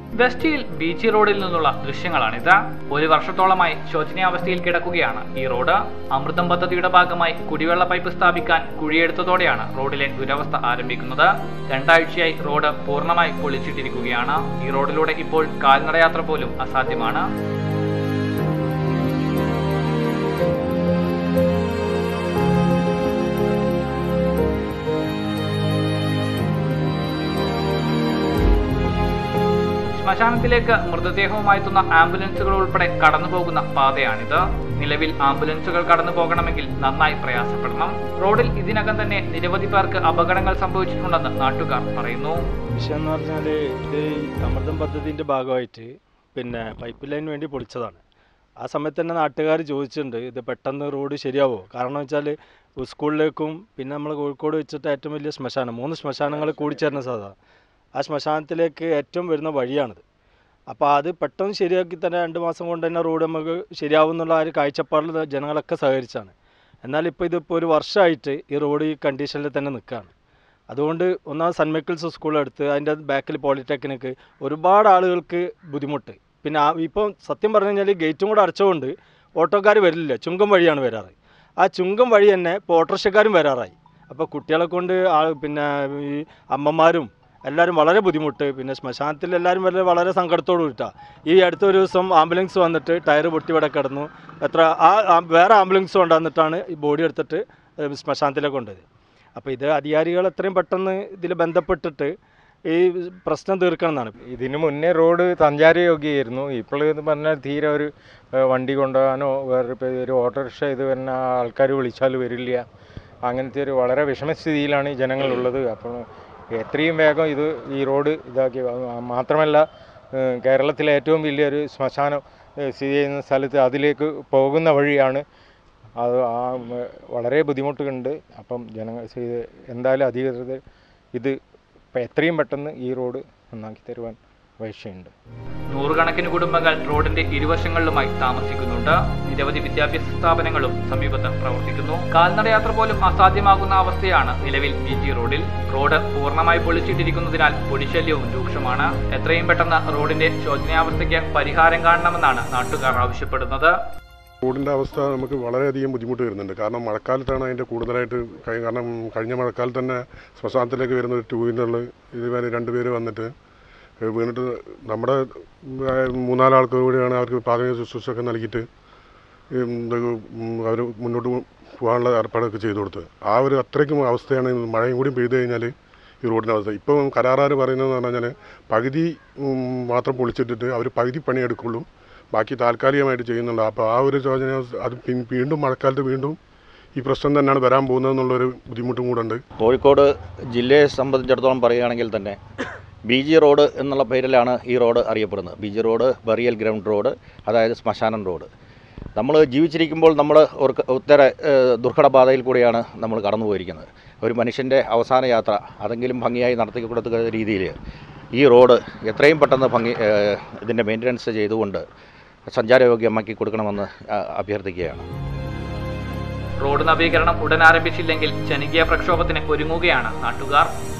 വെസ്റ്റിൽ beach റോഡിൽ നിന്നുള്ള ദൃശ്യങ്ങളാണിത് ഒരു വർഷത്തോളമായി ശോചനീയാവസ്ഥയിൽ കിടക്കുകയാണ് ഈ റോഡ് അമൃതം പദ്ധതിയുടെ ഭാഗമായി കുടിവെള്ള പൈപ്പ് സ്ഥാപിക്കാൻ കുഴിയെടുത്തതോടെയാണ് റോഡിലെ ദുരവസ്ഥ ആരംഭിക്കുന്നത് രണ്ടാഴ്ചയായി റോഡ് പൂർണ്ണമായി പൊളിച്ചിട്ടിരിക്കുകയാണ് ഈ റോഡിലൂടെ ഇപ്പോൾ കാൽനടയാത്ര പോലും അസാധ്യമാണ് ശ്മശാനത്തിലേക്ക് മൃതദേഹവുമായി എത്തുന്ന ആംബുലൻസുകൾ ഉൾപ്പെടെ കടന്നുപോകുന്ന പാതയാണിത് നിലവിൽ ആംബുലൻസുകൾ കടന്നു പോകണമെങ്കിൽ നന്നായി പ്രയാസപ്പെടണം റോഡിൽ ഇതിനകം തന്നെ നിരവധി പേർക്ക് അപകടങ്ങൾ സംഭവിച്ചിട്ടുണ്ടെന്ന് നാട്ടുകാർ പറയുന്നു വിഷയം എന്ന് പറഞ്ഞാൽ ഇത് ഈ അമൃതം പദ്ധതിൻ്റെ ഭാഗമായിട്ട് പിന്നെ പൈപ്പ് ലൈന് വേണ്ടി പൊളിച്ചതാണ് ആ സമയത്ത് തന്നെ നാട്ടുകാർ ചോദിച്ചിട്ടുണ്ട് ഇത് പെട്ടെന്ന് റോഡ് ശരിയാവോ കാരണം വെച്ചാൽ സ്കൂളിലേക്കും പിന്നെ നമ്മൾ കോഴിക്കോട് വെച്ചിട്ട് ഏറ്റവും വലിയ ശ്മശാനം മൂന്ന് ശ്മശാനങ്ങൾ കൂടിച്ചേരുന്ന സാധാ ആ ശ്മശാനത്തിലേക്ക് ഏറ്റവും വരുന്ന വഴിയാണിത് അപ്പോൾ അത് പെട്ടെന്ന് ശരിയാക്കി തന്നെ രണ്ട് മാസം കൊണ്ട് തന്നെ റോഡ് നമുക്ക് ശരിയാവും എന്നുള്ള ആ ഒരു കാഴ്ചപ്പാടിൽ ജനങ്ങളൊക്കെ സഹകരിച്ചാണ് എന്നാൽ ഇപ്പോൾ ഇതിപ്പോൾ ഒരു വർഷമായിട്ട് ഈ റോഡ് ഈ കണ്ടീഷനിൽ തന്നെ നിൽക്കുകയാണ് അതുകൊണ്ട് ഒന്നാമത് സൺ മൈക്കിൾസ് സ്കൂൾ എടുത്ത് അതിൻ്റെ ബാക്കിൽ പോളിടെക്നിക്ക് ഒരുപാട് ആളുകൾക്ക് ബുദ്ധിമുട്ട് പിന്നെ ആ ഇപ്പം സത്യം പറഞ്ഞു കഴിഞ്ഞാൽ ഗേറ്റും കൂടെ അടച്ചുകൊണ്ട് ഓട്ടോക്കാർ വരില്ല ചുങ്കം വഴിയാണ് വരാറ് ആ ചുങ്കം വഴി തന്നെ ഇപ്പോൾ ഓട്ടോറിക്ഷക്കാരും വരാറായി അപ്പോൾ കുട്ടികളെ കൊണ്ട് ആ പിന്നെ ഈ അമ്മമാരും എല്ലാവരും വളരെ ബുദ്ധിമുട്ട് പിന്നെ ശ്മശാനത്തിൽ എല്ലാവരും വളരെ വളരെ സങ്കടത്തോട് കൂടിയിട്ടാണ് ഈ അടുത്തൊരു ദിവസം ആംബുലൻസ് വന്നിട്ട് ടയർ പൊട്ടി ഇവിടെ കിടന്നു എത്ര ആ ആ- വേറെ ആംബുലൻസ് കൊണ്ടുവന്നിട്ടാണ് ഈ ബോഡി എടുത്തിട്ട് ഏഹ് ശ്മശാനത്തിലേക്ക് കൊണ്ടുപോയത് അപ്പോൾ ഇത് അധികാരികൾ എത്രയും പെട്ടെന്ന് ഇതിൽ ബന്ധപ്പെട്ടിട്ട് ഈ പ്രശ്നം തീർക്കണം എന്നാണ് ഇതിനു മുന്നേ റോഡ് സഞ്ചാരയോഗ്യമായിരുന്നു ഇപ്പോൾ എന്ന് പറഞ്ഞാൽ തീരെ ഒരു ഏഹ്, വണ്ടി കൊണ്ടുപോകാനോ വേറെ ഇപ്പോൾ ഒരു ഓട്ടോറിക്ഷ ഇത് വരുന്ന ആൾക്കാർ വിളിച്ചാൽ വരില്ല അങ്ങനത്തെ ഒരു വളരെ വിഷമസ്ഥിതിയിലാണ് ഈ ജനങ്ങളുള്ളത് അപ്പോൾ എത്രയും വേഗം ഇത് ഈ റോഡ് ഇതാക്കി ആ, മാത്രമല്ല ഏഹ്, കേരളത്തിലെ ഏറ്റവും വലിയൊരു ശ്മശാനം ഏഹ്, സ്ഥിതി ചെയ്യുന്ന സ്ഥലത്ത് അതിലേക്ക് പോകുന്ന വഴിയാണ് അത് ആ ഉം, വളരെ ബുദ്ധിമുട്ടുണ്ട് അപ്പം ജനങ്ങൾ ഇത് എന്തായാലും അധികൃതർ ഇത് ഇപ്പം എത്രയും പെട്ടെന്ന് ഈ റോഡ് നന്നാക്കി തരുവാൻ അപേക്ഷയുണ്ട് നൂറുകണക്കിന് കുടുംബങ്ങൾ റോഡിന്റെ ഇരുവശങ്ങളിലുമായി താമസിക്കുന്നുണ്ട് നിരവധി വിദ്യാഭ്യാസ സ്ഥാപനങ്ങളും സമീപത്ത് പ്രവർത്തിക്കുന്നു കാൽനടയാത്ര പോലും അസാധ്യമാകുന്ന അവസ്ഥയാണ് നിലവിൽ ബി ജി റോഡിൽ റോഡ് പൂർണ്ണമായി പൊളിച്ചിട്ടിരിക്കുന്നതിനാൽ പൊടിശല്യവും രൂക്ഷമാണ് എത്രയും പെട്ടെന്ന് റോഡിന്റെ ശോചനീയാവസ്ഥയ്ക്ക് പരിഹാരം കാണണമെന്നാണ് നാട്ടുകാർ ആവശ്യപ്പെടുന്നത് റോഡിൻ്റെ അവസ്ഥ നമുക്ക് വളരെയധികം ബുദ്ധിമുട്ട് വരുന്നുണ്ട് കാരണം മഴക്കാലത്താണ് അതിൻ്റെ കൂടുതലായിട്ട് കഴി- കാരണം കഴിഞ്ഞ മഴക്കാലത്ത് തന്നെ ശ്മശാനത്തിലേക്ക് വരുന്ന ഒരു ടൂ വീലറിൽ ഇതുവരെ രണ്ട് പേര് വന്നിട്ട് ഏഹ് വീണിട്ട് നമ്മുടെ ഏഹ് മൂന്നാലാൾക്ക് കൂടിയാണ് അവർക്ക് പ്രാഥമിക ശുശ്രൂഷയൊക്കെ നൽകിയിട്ട് അവർ മുന്നോട്ട് പോകാനുള്ള ഏർപ്പാടൊക്കെ ചെയ്തു കൊടുത്തത് ആ ഒരു അത്രയ്ക്കും അവസ്ഥയാണ് മഴയും കൂടി പെയ്തു കഴിഞ്ഞാൽ ഈ റോഡിൻ്റെ അവസ്ഥ ഇപ്പം കരാറുകാർ പറയുന്നതെന്ന് പറഞ്ഞു കഴിഞ്ഞാൽ പകുതി ഉം, മാത്രം പൊളിച്ചിട്ടിട്ട് അവർ പകുതി പണിയെടുക്കുള്ളൂ ബാക്കി താൽക്കാലികമായിട്ട് ചെയ്യുന്നുണ്ട് അപ്പോൾ ആ ഒരു ചോദന അത് പി- വീണ്ടും മഴക്കാലത്ത് വീണ്ടും ഈ പ്രശ്നം തന്നെയാണ് വരാൻ പോകുന്നതെന്നുള്ളൊരു ബുദ്ധിമുട്ടും കൂടെ ഉണ്ട് കോഴിക്കോട് ജില്ലയെ സംബന്ധിച്ചിടത്തോളം പറയുകയാണെങ്കിൽ തന്നെ ബി ജി റോഡ് എന്നുള്ള പേരിലാണ് ഈ റോഡ് അറിയപ്പെടുന്നത് B G road burial ground road അതായത് ശ്മശാനം റോഡ് നമ്മൾ ജീവിച്ചിരിക്കുമ്പോൾ നമ്മൾ ഒരു ഒത്തിരി ഏഹ്, ദുർഘടപാതയിൽ കൂടിയാണ് നമ്മൾ കടന്നു പോയിരിക്കുന്നത് ഒരു മനുഷ്യൻ്റെ അവസാന യാത്ര അതെങ്കിലും ഭംഗിയായി നടത്തി കൊടുക്കുന്ന രീതിയിൽ ഈ റോഡ് എത്രയും പെട്ടെന്ന് ഭംഗി ഏഹ്, ഇതിൻ്റെ മെയിൻ്റനൻസ് ചെയ്തുകൊണ്ട് സഞ്ചാരയോഗ്യമാക്കി കൊടുക്കണമെന്ന് ആ, അഭ്യർത്ഥിക്കുകയാണ് റോഡ് നവീകരണം ഉടൻ ആരംഭിച്ചില്ലെങ്കിൽ ജനകീയ പ്രക്ഷോഭത്തിന് ഒരുങ്ങുകയാണ് നാട്ടുകാർ